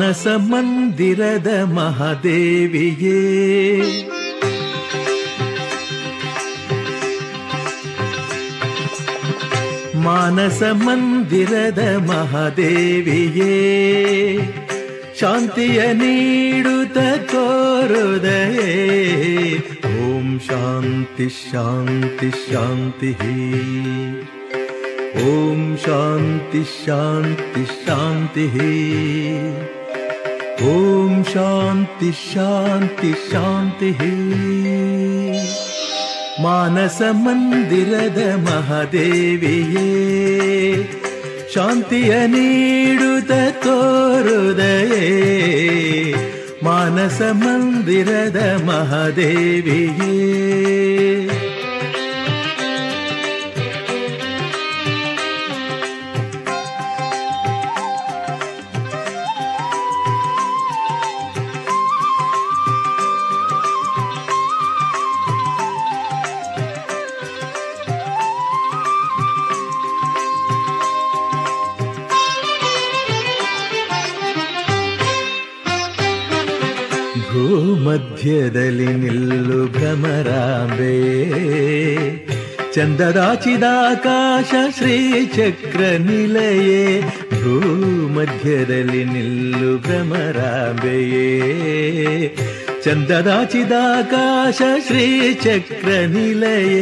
ಮಾನಸ ಮಂದಿರದ ಮಹಾದೇವಿಯೇ ಮಾನಸ ಮಂದಿರದ ಮಹಾದೇವಿಯೇ ಶಾಂತಿಯ ನೀಡುತ್ತ ತೋರುದಯೇ ಓಂ ಶಾಂತಿ ಶಾಂತಿ ಶಾಂತಿ ಓಂ ಶಾಂತಿ ಶಾಂತಿ ಶಾಂತಿ ಓಂ ಶಾಂತಿ ಶಾಂತಿ ಶಾಂತಿ ಮಾನಸ ಮಂದಿರದ ಮಹಾದೇವಿಯೇ ಶಾಂತಿಯ ನೀಡುತ್ತ ತೋರುದಯೇ ಮಾನಸ ಮಂದಿರದ ಮಹಾದೇವಿಯೇ ಭೂಮಧ್ಯದಲ್ಲಿ ನಿಲ್ಲು ಭ್ರಮರಾಂಬೆ ಚಂದದಾಚಿದಾಕಾಶ ಶ್ರೀಚಕ್ರ ನಿಲಯೇ ಭೂಮಧ್ಯದಲ್ಲಿ ನಿಲ್ಲು ಭ್ರಮರಾಂಬೆಯೇ ಚಂದದಾಚಿದಾಕಾಶ ಶ್ರೀಚಕ್ರ ನಿಲಯೇ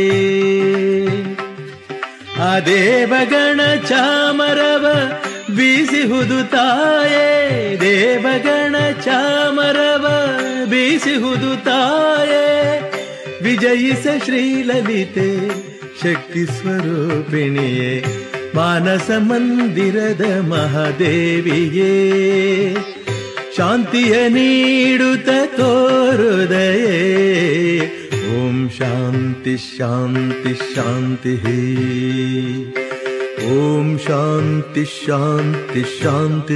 ಆ ದೇವಗಣ ಚಾಮರವ ಬೀಸಿಹುದು ತಾಯೇ ದೇವಗಣ ಚಾಮರವ ಬೀಸಿಹುದು ತಾಯೇ ವಿಜಯಿಸ ಶ್ರೀಲಲಿತೆ ಶಕ್ತಿ ಸ್ವರೂಪಿಣಿಯೇ ಮಾನಸ ಮಂದಿರದ ಮಹಾದೇವಿಯೇ ಶಾಂತಿಯ ನೀಡುತ್ತ ತೋರುದಯೇ ಓಂ ಶಾಂತಿ ಶಾಂತಿ ಶಾಂತಿ ಓಂ ಶಾಂತಿ ಶಾಂತಿ ಶಾಂತಿ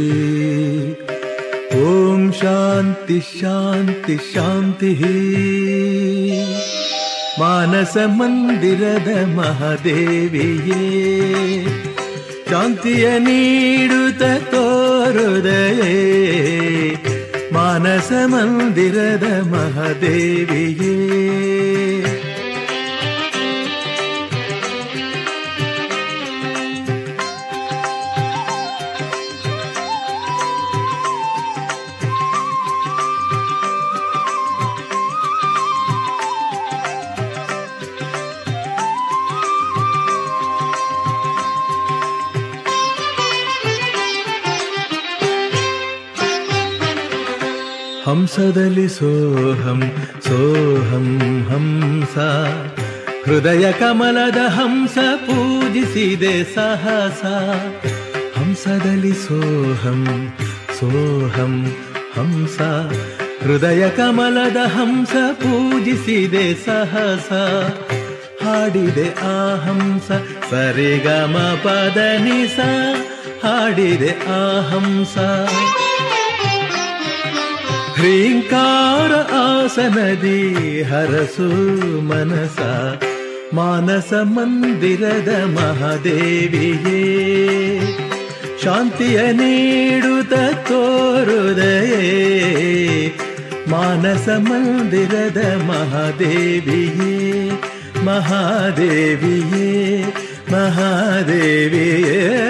ಓಂ ಶಾಂತಿ ಶಾಂತಿ ಶಾಂತಿ ಮಾನಸ ಮಂದಿರದ ಮಹಾದೇವಿಯೇ ಶಾಂತಿಯ ನೀಡುತ್ತ ತೋರುದಯೇ ಮಾನಸ ಮಂದಿರದ ಮಹಾದೇವಿಯೇ ಹಂಸದಲ್ಲಿ ಸೋಹಂ ಸೋಹಂ ಹಂಸ ಹೃದಯ ಕಮಲದ ಹಂಸ ಪೂಜಿಸಿದೆ ಸಹಸ ಹಂಸದಲ್ಲಿ ಸೋಹಂ ಸೋಹಂ ಹಂಸ ಹೃದಯ ಕಮಲದ ಹಂಸ ಪೂಜಿಸಿದೆ ಸಹಸ ಹಾಡಿದೆ ಆ ಹಂಸ ಸರಿಗಮ ಪದನಿಸ ಹಾಡಿದೆ ಆ ಹಂಸ ಹ್ರೀಂಕಾರ ಆಸನದಿ ಹರಸು ಮನಸ ಮಾನಸ ಮಂದಿರದ ಮಹಾದೇವಿಯೇ ಶಾಂತಿಯ ನೀಡುತ್ತ ತೋರುದಯೇ ಮಾನಸ ಮಂದಿರದ ಮಹಾದೇವಿಯೇ ಮಹಾದೇವಿಯೇ ಮಹಾದೇವಿಯೇ